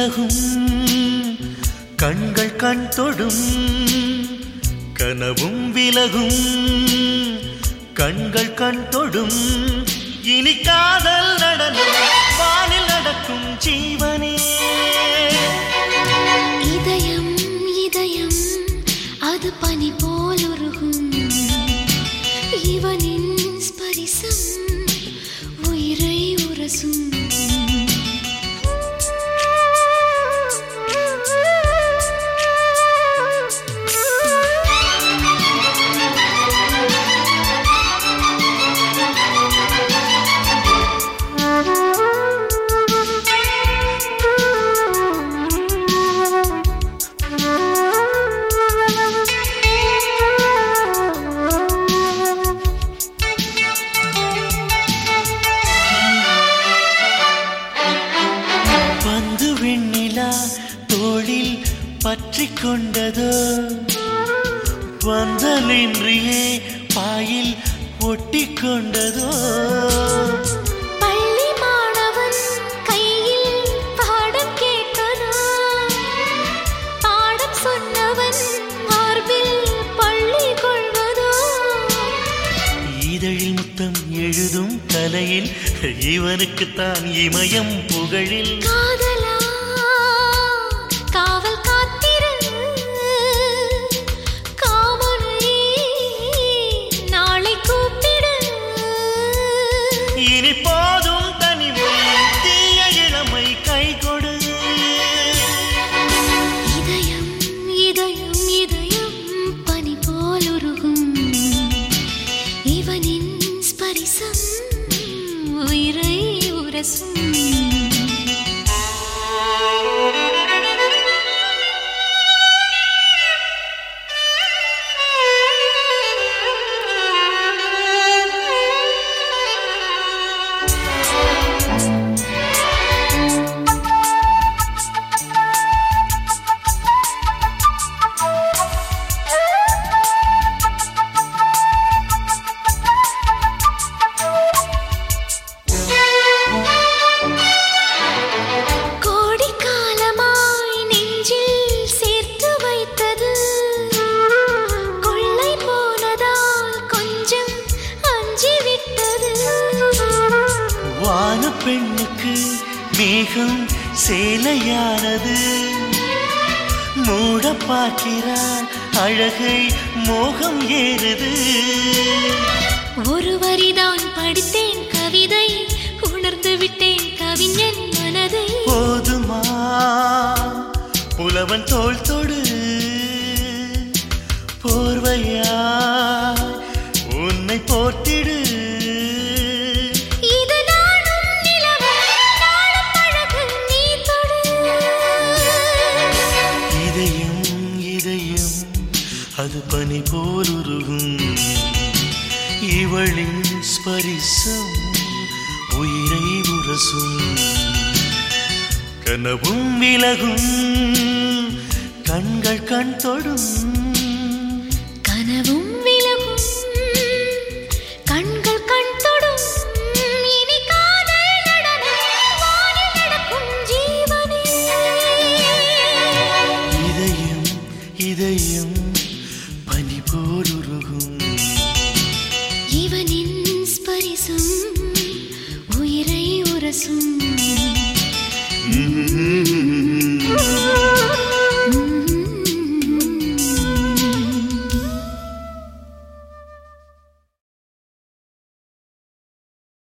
விலகும் கண்கள் கண் தொடும் கனவும் விலகும் கண்கள் கண் தொடும் இனி காதல் நடனம் வானில் நடக்கும் ஜீவனே இதயம் இதயம் அது பனி போல் உருகும் இவனின் ஸ்பரிசம் உயிரை உரசும் பந்து வெண்ணிலா தோளில் பற்றி கொண்டதோ வந்தலின்றியே பாயில் ஒட்டி கொண்டதோ பள்ளி மாணவன் கையில் பாடம் கேட்பதா பாடம் சொன்னவன் மார்பில் பள்ளி கொள்வதோ இதழில் முத்தம் எழுதும் கலையில் இவனுக்குத்தான் இமயம் புகழில் காதலா காவல் காத்திரு காவலை நாளை கூப்பிடு இனி போதும் தனிமை தீய இளமை கை கொடு இதயம் இதயம் இதயம் பனி போல் உருகும் இவனின் ஸ்பரிசம் உயிரை உரசும் கோடி காலமாய் நெஞ்சில் சேர்த்து வைத்தது கொள்ளை போனதால் கொஞ்சம் அஞ்சி விட்டது வான பெண்ணுக்கு மேகம் சேலையானது மூட பார்க்கிறார் அழகை மோகம் ஏறுது ஒரு வரிதான் படித்தேன் கவிதை உணர்ந்து விட்டேன் கவிஞன் மனதை போதுமா புலவன் தோள் தொடு போர்வையா உன்னை போர்த்திடு இது நாளும் நிலவு, நாளும் அழகு நீ தொடு. இதயம் இதயம் அது பனி போலுருகும் இவளின் ஸ்பரிசம் உயிரை உரசும் கனவும் விலகும் கண்கள் கண் தொடும்